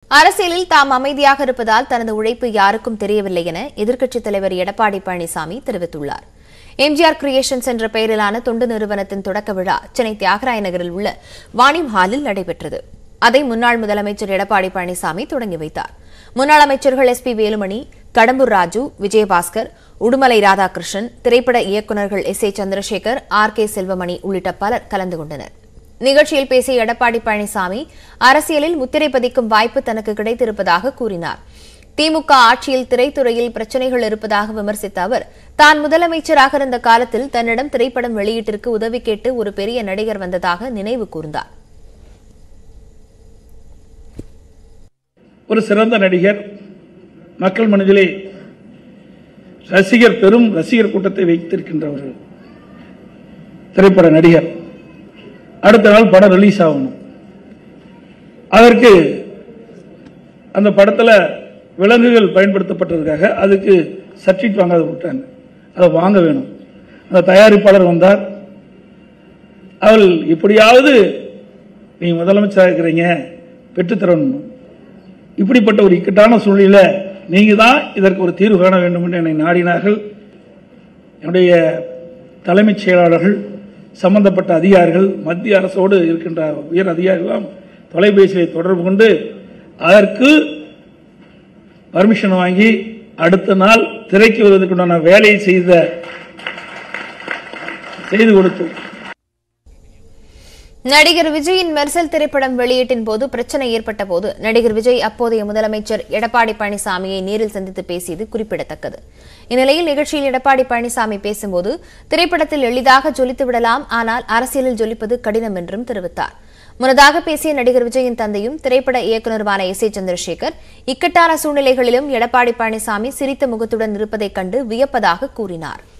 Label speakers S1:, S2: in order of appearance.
S1: அரசியலில் தாம் அமைதியாக இருப்பதால் தனது உழைப்பு யாருக்கும் தெரியவில்லை என எதிர்க்கட்சித் தலைவர் எடப்பாடி பழனிசாமி தெரிவித்துள்ளார் எம்ஜிஆர் கிரியேஷன்ஸ் என்ற பெயரிலான தொண்டு நிறுவனத்தின் தொடக்க விழா சென்னை தியாகராய நகரில் உள்ள வாணிம் ஹாலில் நடைபெற்றது அதை முன்னாள் முதலமைச்சர் எடப்பாடி பழனிசாமி தொடங்கி வைத்தார் முன்னாள் அமைச்சர்கள் எஸ் பி வேலுமணி கடம்பூர் ராஜு விஜயபாஸ்கர் உடுமலை ராதாகிருஷ்ணன் திரைப்பட இயக்குநர்கள் S A Chandrasekhar R K Selvamani உள்ளிட்ட பலர் கலந்து கொண்டனர் நிகழ்ச்சியில் பேசிய எடப்பாடி பழனிசாமி அரசியலில் முத்திரை பதிக்கும் வாய்ப்பு தனக்கு கிடைத்திருப்பதாக கூறினார் திமுக ஆட்சியில் திரைத்துறையில் பிரச்சனைகள் இருப்பதாக விமர்சித்த அவர் தான் முதலமைச்சராக இருந்த காலத்தில் தன்னிடம் திரைப்படம் வெளியீட்டிற்கு உதவி கேட்டு ஒரு பெரிய நடிகர் வந்ததாக நினைவு கூர்ந்தார்
S2: ஒரு சிறந்த நடிகர் மக்கள் மனதிலே ரசிகர் பெரும் ரசிகர் கூட்டத்தை வைத்திருக்கின்ற ஒரு திரைப்பட நடிகர் அடுத்த நாள் படம் ரிலீஸ் ஆகணும் அதற்கு அந்த படத்தில் விலங்குகள் பயன்படுத்தப்பட்டதுக்காக அதுக்கு சர்டிஃபிகேட் வாங்காத விட்டாங்க அதை வாங்க வேணும் அந்த தயாரிப்பாளர் வந்தார் அவள் எப்படியாவது நீங்க முதலமைச்சராக இருக்கிறீங்க பெற்றுத்தரணும் இப்படிப்பட்ட ஒரு இக்கட்டான சூழ்நிலையில நீங்க தான் இதற்கு ஒரு தீர்வு காண வேண்டும் என்று என்னை நாடினார்கள் என்னுடைய தலைமைச் செயலாளர்கள் சம்பந்தப்பட்ட அதிகாரிகள் மத்திய அரசோடு இருக்கின்ற உயர் அதிகாரிகளும் தொலைபேசியை தொடர்பு கொண்டு அதற்கு பர்மிஷன் வாங்கி அடுத்த நாள் திரைக்கு வருவதற்குண்டான வேலையை செய்த செய்து கொடுத்தோம்
S1: நடிகர் விஜயின் மெர்சல் திரைப்படம் வெளியீட்டின் போது பிரச்சனை ஏற்பட்ட போது நடிகர் விஜய் அப்போதைய முதலமைச்சர் எடப்பாடி பழனிசாமியை நேரில் சந்தித்து பேசியது குறிப்பிடத்தக்கது இந்நிலையில் நிகழ்ச்சியில் எடப்பாடி பழனிசாமி பேசும்போது திரைப்படத்தில் எளிதாக ஜொலித்து விடலாம் ஆனால் அரசியலில் ஜொலிப்பது கடினம் என்றும் தெரிவித்தார் முன்னதாக பேசிய நடிகர் விஜயின் தந்தையும் திரைப்பட இயக்குநருமான எஸ் ஏ சந்திரசேகர் இக்கட்டான சூழ்நிலைகளிலும் எடப்பாடி பழனிசாமி சிரித்த முகத்துடன் இருப்பதைக் கண்டு வியப்பதாக கூறினார்